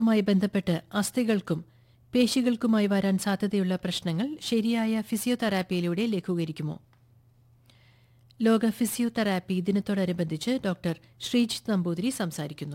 മായി ബന്ധപ്പെട്ട് അസ്ഥികൾക്കും പേശികൾക്കുമായി വരാൻ സാധ്യതയുള്ള പ്രശ്നങ്ങൾ ശരിയായ ഫിസിയോതെറാപ്പിയിലൂടെ ലഘൂകരിക്കുമോ ലോക ഫിസിയോതെറാപ്പി ദിനത്തോടനുബന്ധിച്ച് ഡോക്ടർ ശ്രീജിത്ത് നമ്പൂതിരി സംസാരിക്കുന്നു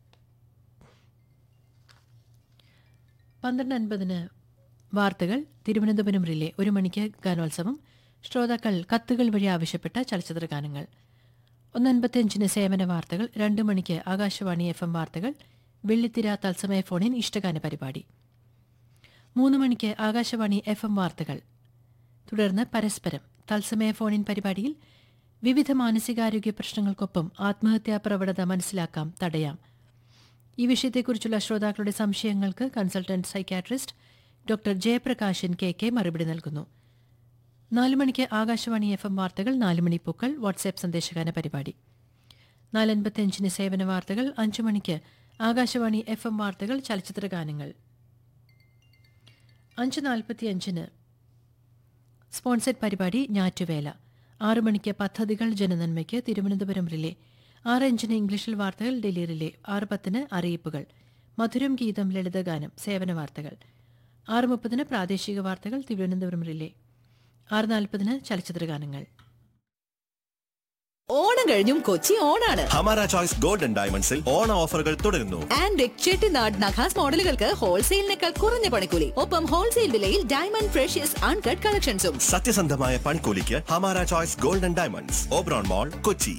പന്ത്രണ്ട് അൻപതിന് വാർത്തകൾ തിരുവനന്തപുരം റിലേ ഒരു മണിക്ക് ഗാനോത്സവം ശ്രോതാക്കൾ കത്തുകൾ വഴി ആവശ്യപ്പെട്ട ചലച്ചിത്ര ഗാനങ്ങൾ ഒന്ന് അൻപത്തിയഞ്ചിന് സേവന വാർത്തകൾ രണ്ട് മണിക്ക് ആകാശവാണി എഫ് എം വാർത്തകൾ വെള്ളിത്തിര തത്സമയ ഫോണിൻ ഇഷ്ടഗാന പരിപാടി മൂന്ന് മണിക്ക് ആകാശവാണി എഫ് എം വാർത്തകൾ തുടർന്ന് പരസ്പരം തത്സമയ ഫോണിൻ പരിപാടിയിൽ വിവിധ മാനസികാരോഗ്യ പ്രശ്നങ്ങൾക്കൊപ്പം ആത്മഹത്യാ പ്രവണത മനസ്സിലാക്കാം തടയാം ഈ വിഷയത്തെക്കുറിച്ചുള്ള ശ്രോതാക്കളുടെ സംശയങ്ങൾക്ക് consultant psychiatrist doctor Jayaprakashan K K മറുപടി നൽകുന്നു നാല് മണിക്ക് ആകാശവാണി എഫ് എം വാർത്തകൾ നാല് മണി പൂക്കൾ വാട്സ്ആപ്പ് സന്ദേശഗാന പരിപാടി നാലൻപത്തിയഞ്ചിന് സേവന വാർത്തകൾ അഞ്ചു മണിക്ക് ആകാശവാണി എഫ് എം വാർത്തകൾ ചലച്ചിത്ര ഗാനങ്ങൾ അഞ്ച് നാൽപ്പത്തിയഞ്ചിന് സ്പോൺസർഡ് പരിപാടി ഞാറ്റുവേല ആറു മണിക്ക് പദ്ധതികൾ ജനനന്മയ്ക്ക് തിരുവനന്തപുരം റിലേ ആറ് അഞ്ചിന് ഇംഗ്ലീഷിൽ വാർത്തകൾ ഡൽഹി റിലേ ആറ് പത്തിന് അറിയിപ്പുകൾ മധുരം ഗീതം ലളിതഗാനം സേവന വാർത്തകൾ ആറ് മുപ്പതിന് പ്രാദേശിക വാർത്തകൾ തിരുവനന്തപുരം റിലേ ആറ് നാൽപ്പതിന് ചലച്ചിത്ര ഗാനങ്ങൾ ഓണം കഴിഞ്ഞും കൊച്ചി ഓണാണ് ഹമാര ചോയ്സ് ഗോൾഡൻ ഡയമണ്ട്സിൽ ഓണ ഓഫറുകൾ തുടരുന്നു ആൻഡ് ചെട്ടിനാട് നഖാസ് മോഡലുകൾക്ക് ഹോൾസെയിലിനേക്കാൾ കുറഞ്ഞ പണിക്കൂലി ഒപ്പം ഹോൾസെയിൽ വിലയിൽ ഡയമണ്ട് ഫ്രഷ്യസ് അൺകട്ട് കളക്ഷൻസും സത്യസന്ധമായ പണിക്കൂലിക്ക് Hamara choice golden diamonds Oberon mall Kochi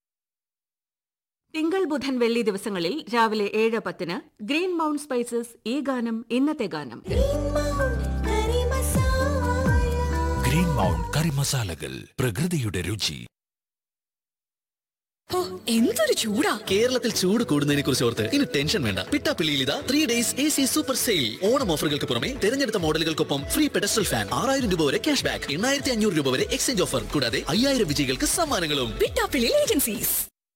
തിങ്കൾ ബുധൻ വെള്ളി ദിവസങ്ങളിൽ രാവിലെ ഏഴ് പത്തിന് ഗ്രീൻ മൗണ്ട് സ്പൈസസ് ഈ ഗാനം ഇന്നത്തെ ഗാനം ഗ്രീൻ മൗണ്ട് കറി മസാലകൾ പ്രകൃതിയുടെ രുചി എന്തൊരു ചൂടാ കേരളത്തിൽ ചൂട് കൂടുന്നതിനെ കുറിച്ച് ഓർത്ത് ഇനി ടെൻഷൻ വേണ്ട പിട്ടാപ്പിള്ളിയിൽ ഇതാ three days A C super sale Onam ഓഫറുകൾക്ക് പുറമെ തെരഞ്ഞെടുത്ത മോഡലുകൾക്കൊപ്പം ഫ്രീ പെഡസ്റ്റൽ ഫാൻ ആറായിരം രൂപ വരെ ക്യാഷ് ബാക്ക് എണ്ണായിരത്തി അഞ്ഞൂറ് രൂപ വരെ എക്സ്ചേഞ്ച് ഓഫർ കൂടാതെ അയ്യായിരം വിജയികൾക്ക് സമ്മാനങ്ങളും പിട്ടാപ്പിള്ളി ഏജൻസീസ്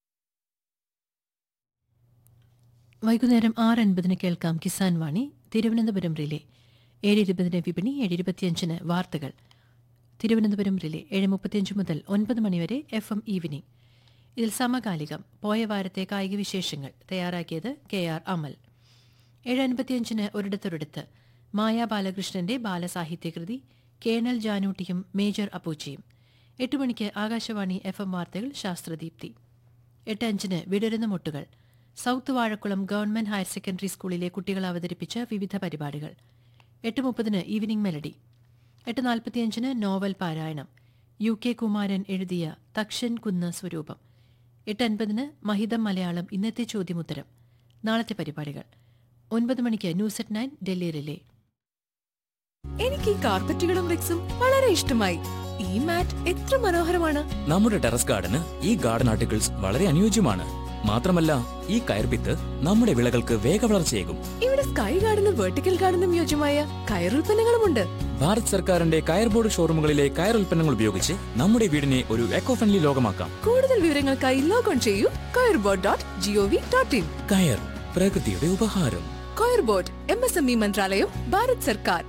വൈകുന്നേരം ആറ് അൻപതിന് കേൾക്കാം കിസാൻ വാണി തിരുവനന്തപുരം റിലേ ഏഴ് ഇരുപതിന് വിപണി ഏഴ് ഇരുപത്തിയഞ്ചിന് വാർത്തകൾ തിരുവനന്തപുരം റിലേ ഏഴ് മുപ്പത്തിയഞ്ച് മുതൽ ഒൻപത് മണിവരെ എഫ് എം ഈവനിംഗ് ഇതിൽ സമകാലികം പോയ വാരത്തെ കായിക വിശേഷങ്ങൾ തയ്യാറാക്കിയത് കെ ആർ അമൽ ഏഴ് അൻപത്തിയഞ്ചിന് ഒരിടത്തൊരിടത്ത് മായ ബാലകൃഷ്ണന്റെ ബാലസാഹിത്യകൃതി കേണൽ ജാനൂട്ടിയും മേജർ അപ്പൂച്ചിയും എട്ട് മണിക്ക് ആകാശവാണി എഫ് എം വാർത്തകൾ ശാസ്ത്രദീപ്തി എട്ട് അഞ്ചിന് വിടരുന്ന മുട്ടുകൾ south Vazhakkulam government higher secondary സ്കൂളിലെ കുട്ടികൾ അവതരിപ്പിച്ച വിവിധ പരിപാടികൾ എട്ട് മുപ്പതിന് ഈവനിംഗ് മെലഡി എട്ട് നാൽപ്പത്തിയഞ്ചിന് നോവൽ പാരായണം യു കെ കുമാരൻ എഴുതിയ തക്ഷൻ കുന്ന് സ്വരൂപം എട്ട് അൻപതിന് മഹിതം മലയാളം ഇന്നത്തെ ചോദ്യമുത്തരം നാളത്തെ പരിപാടികൾ ഒൻപത് മണിക്ക് news at nine Delhi relay എനിക്ക് ഈ കാർപ്പറ്റുകളും റിക്സും വളരെ ഇഷ്ടമായി ഈ മാറ്റ് എത്ര മനോഹരമാണ് നമ്മുടെ ടെറസ് ഗാർഡന് ഈ ഗാർഡൻ ആർട്ടിക്കിൾസ് വളരെ അനുയോജ്യമാണ് മാത്രമല്ല ഈ കയർപിത്ത് നമ്മുടെ വിളകൾക്ക് വേഗവളർച്ചയേകും ഇവിടെ സ്കൈ ഗാർഡനും വെർട്ടിക്കൽ ഗാർഡനും യോജ്യമായ കയറുൽപ്പന്നങ്ങളുമുണ്ട് ഭാരത് സർക്കാരിന്റെ കയർ ബോർഡ് ഷോറൂമുകളിലെ കയർ ഉൽപ്പന്നങ്ങൾ ഉപയോഗിച്ച് നമ്മുടെ വീടിനെ ഒരു എക്കോ ഫ്രണ്ട്ലി ലോകമാക്കാം കൂടുതൽ വിവരങ്ങൾക്കായി ലോഗോൺ ചെയ്യൂ കയർബോർഡ് ഡോട്ട് ജിഒവി ഡോട്ട് ഇൻ കയർ പ്രകൃതിയുടെ ഉപഹാരം കയർബോർഡ് എം എസ് എം ഇ മന്ത്രാലയം ഭാരത് സർക്കാർ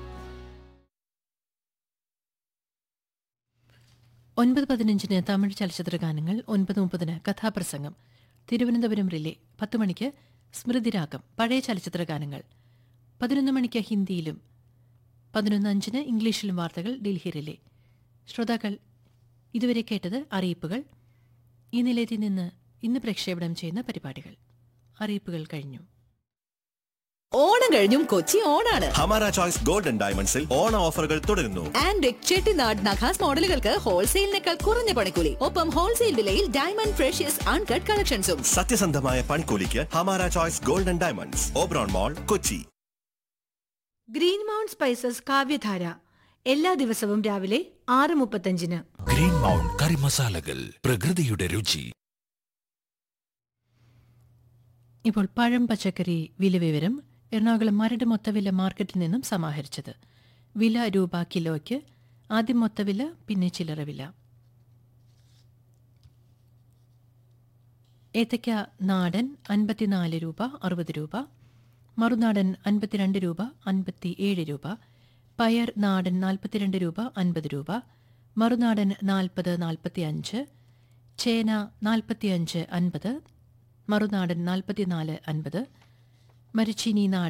ഒൻപത് പതിനഞ്ചിന് തമിഴ് ചലച്ചിത്ര ഗാനങ്ങൾ ഒൻപത് മുപ്പതിന് കഥാപ്രസംഗം തിരുവനന്തപുരം റിലേ പത്ത് മണിക്ക് സ്മൃതിരാഗം പഴയ ചലച്ചിത്ര ഗാനങ്ങൾ പതിനൊന്ന് മണിക്ക് ഹിന്ദിയിലും പതിനൊന്ന് അഞ്ചിന് ഇംഗ്ലീഷിലും വാർത്തകൾ ഡൽഹി റിലേ ശ്രോതാക്കൾ ഇതുവരെ കേട്ടത് അറിയിപ്പുകൾ ഈ നിലയത്തിൽ നിന്ന് ഇന്ന് പ്രക്ഷേപണം ചെയ്യുന്ന പരിപാടികൾ അറിയിപ്പുകൾ കഴിഞ്ഞു ഓണം കഴിഞ്ഞും കൊച്ചി ഓണാണ് ഹമാര ചോയ്സ് ഗോൾഡൻ ഡയമണ്ട്സിൽ ഓണ ഓഫറുകൾ തുടരുന്നു ആൻഡ് ചെട്ടിനാട് നഖാസ് മോഡലുകൾക്ക് ഹോൾസെയിലിനേക്കാൾ കുറഞ്ഞ പണിക്കൂലി ഒപ്പം ഹോൾസെയിൽ വിലയിൽ ഡയമണ്ട് ഫ്രഷ്യസ് അൺകട്ട് കളക്ഷൻസും സത്യസന്ധമായ പണിക്കൂലിക്ക് Hamara choice golden diamonds Oberon mall Kochi green mount spices Kavyadhara എല്ലാ ദിവസവും രാവിലെ ആറ് മുപ്പത്തഞ്ചിന് ഗ്രീൻ മൗണ്ട് കറി മസാലകൾ പ്രകൃതിയുടെ രുചി ഇപ്പോൾ പഴം പച്ചക്കറി വില വിവരം എറണാകുളം മരട് മൊത്തവില മാർക്കറ്റിൽ നിന്നും സമാഹരിച്ചത് വില രൂപ കിലോയ്ക്ക് ആദ്യം മൊത്തവില പിന്നെ ചില്ലറ വില ഏത്തയ്ക്ക നാടൻ അൻപത്തിനാല് രൂപ അറുപത് രൂപ മറുനാടൻ അൻപത്തിരണ്ട് രൂപ അൻപത്തി ഏഴ് രൂപ പയർ നാടൻ നാൽപ്പത്തിരണ്ട് രൂപ അൻപത് രൂപ മറുനാടൻ നാൽപ്പത് നാൽപ്പത്തി അഞ്ച് ചേന നാൽപ്പത്തിയഞ്ച് അൻപത് മറുനാടൻ നാൽപ്പത്തിനാല് അൻപത് മരച്ചീനി നാട്